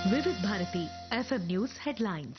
వివిధ Bharati FM news headlines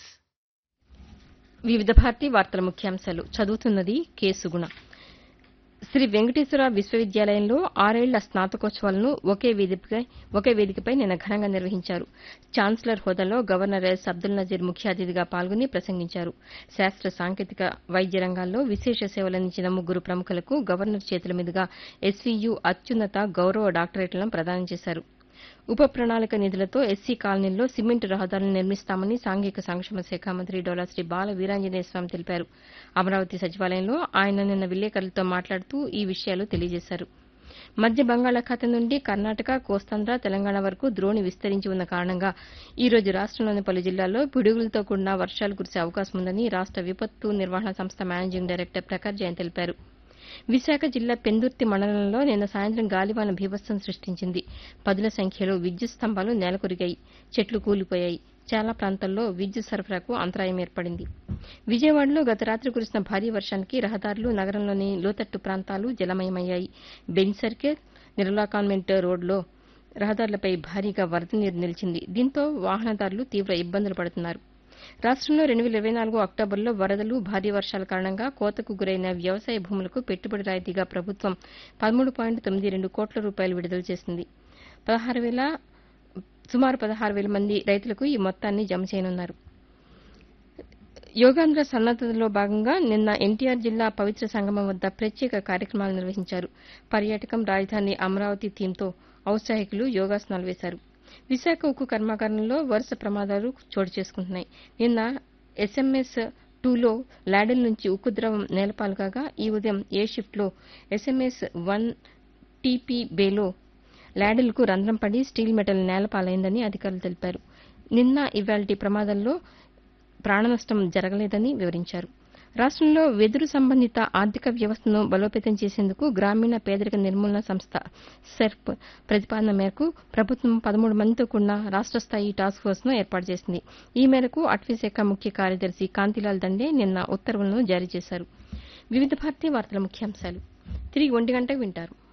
వివిధ భారతి వార్తల ముఖ్యాంశాలు చదువుతున్నది కె సుగుణ శ్రీ వెంకటేశ్వర విశ్వవిద్యాలయంలో ఆరేళ్ల స్నాతకోత్సవాలను ఒకే వేదికపై ఒకే వేదికపై నిన్న ఘనంగా నిర్వహించారు ఛాన్సలర్ హోదాలో గవర్నర్ ఎస్ అబ్దుల్ నజీర్ ముఖ్య అతిథిగా పాల్గొని ప్రసంగించారు శాస్త్ర సాంకేతిక వైద్య రంగాల్లో విశేష సేవలందించిన ముగ్గురు ప్రముఖులకు గవర్నర్ చేతుల మీదుగా ఎస్వీయు అత్యున్నత గౌరవ డాక్టరేట్లను ప్రదానం చేశారు ఉప ప్రణాళిక నిధులతో ఎస్సీ కాలనీల్లో సిమెంట్ రహదారులను నిర్మిస్తామని సాంఘిక సంక్షేమ శాఖ మంత్రి డోలాశ్రీ బాల వీరాంజనేయ స్వామి తెలిపారు అమరావతి సచివాలయంలో ఆయన నిన్న విలేకరులతో మాట్లాడుతూ ఈ విషయాలు తెలియజేశారు మధ్య బంగాళాఖాతం నుండి కర్ణాటక కోస్తాంధ్ర తెలంగాణ వరకు ద్రోణి విస్తరించి ఉన్న కారణంగా ఈ రోజు రాష్టంలోని పలు జిల్లాల్లో పిడుగులతో కూడిన వర్షాలు కురిసే అవకాశం ఉందని రాష్ట విపత్తు నిర్వహణ సంస్థ మేనేజింగ్ డైరెక్టర్ ప్రకాష్ జైన్ తెలిపారు విశాఖ జిల్లా పెందుర్తి మండలంలో నిన్న సాయంత్రం గాలివాన భీభత్సం సృష్టించింది పదుల సంఖ్యలో విద్యుత్ స్తంభాలు నేలకొరిగాయి చెట్లు కూలిపోయాయి చాలా ప్రాంతాల్లో విద్యుత్ సరఫరాకు అంతరాయం ఏర్పడింది విజయవాడలో గత రాత్రి కురిసిన భారీ వర్షానికి రహదారులు నగరంలోని లోతట్టు ప్రాంతాలు జలమయమయ్యాయి బెంచ్ సర్కిల్ నిర్మలా కాన్వెంట్ రోడ్లో రహదారులపై భారీగా వరద నీరు నిలిచింది దీంతో వాహనదారులు తీవ్ర ఇబ్బందులు పడుతున్నారు రాష్టంలో రెండు వేల ఇరవై నాలుగు అక్టోబర్లో వరదలు భారీ వర్షాల కారణంగా కోతకు గురైన వ్యవసాయ భూములకు పెట్టుబడి రాయితీగా ప్రభుత్వం పదమూడు పాయింట్ తొమ్మిది రెండు కోట్ల రూపాయలు విడుదల చేసింది పదహారు వేల సుమారు పదహారు వేల మంది రైతులకు ఈ మొత్తాన్ని జమ చేయనున్నారు యోగాంధ్ర సన్నద్దతలో భాగంగా నిన్న ఎన్టీఆర్ జిల్లా పవిత్ర సంగమం వద్ద ప్రత్యేక కార్యక్రమాలు నిర్వహించారు పర్యాటకం రాజధాని అమరావతి థీమ్తో ఔత్సాహికులు యోగాసనాలు వేశారు విశాఖ ఉక్కు కర్మాగారంలో వరుస ప్రమాదాలు చోటు చేసుకుంటున్నాయి నిన్న ఎస్ఎంఎస్ టూలో లాడెల్ నుంచి ఉక్కు ద్రవం నేలపాలు కాగా ఈ ఉదయం ఏ షిఫ్ట్లో ఎస్ఎంఎస్ వన్ టీపీ బేలో లాడెల్కు రంధ్రం పడి స్టీల్ మెటల్ నేలపాలైందని అధికారులు తెలిపారు నిన్న ఇవాల్టి ప్రమాదంలో ప్రాణనష్టం జరగలేదని వివరించారు రాష్టంలో వెదురు సంబంధిత ఆర్థిక వ్యవస్థను బలోపేతం చేసేందుకు గ్రామీణ పేదరిక నిర్మూలన సంస్థ సెర్ప్ ప్రతిపాదన మేరకు ప్రభుత్వం పదమూడు మందితో కూడిన రాష్ట స్థాయి టాస్క్ ఫోర్స్ను ఏర్పాటు చేసింది ఈ మేరకు అటవీశాఖ ముఖ్య కార్యదర్శి కాంతిలాల్ దండే నిన్న ఉత్తర్వులను జారీ చేశారు వివిధ భారతీయ వార్తల ముఖ్యాంశాలు తిరిగి ఒంటి గంటకు వింటారు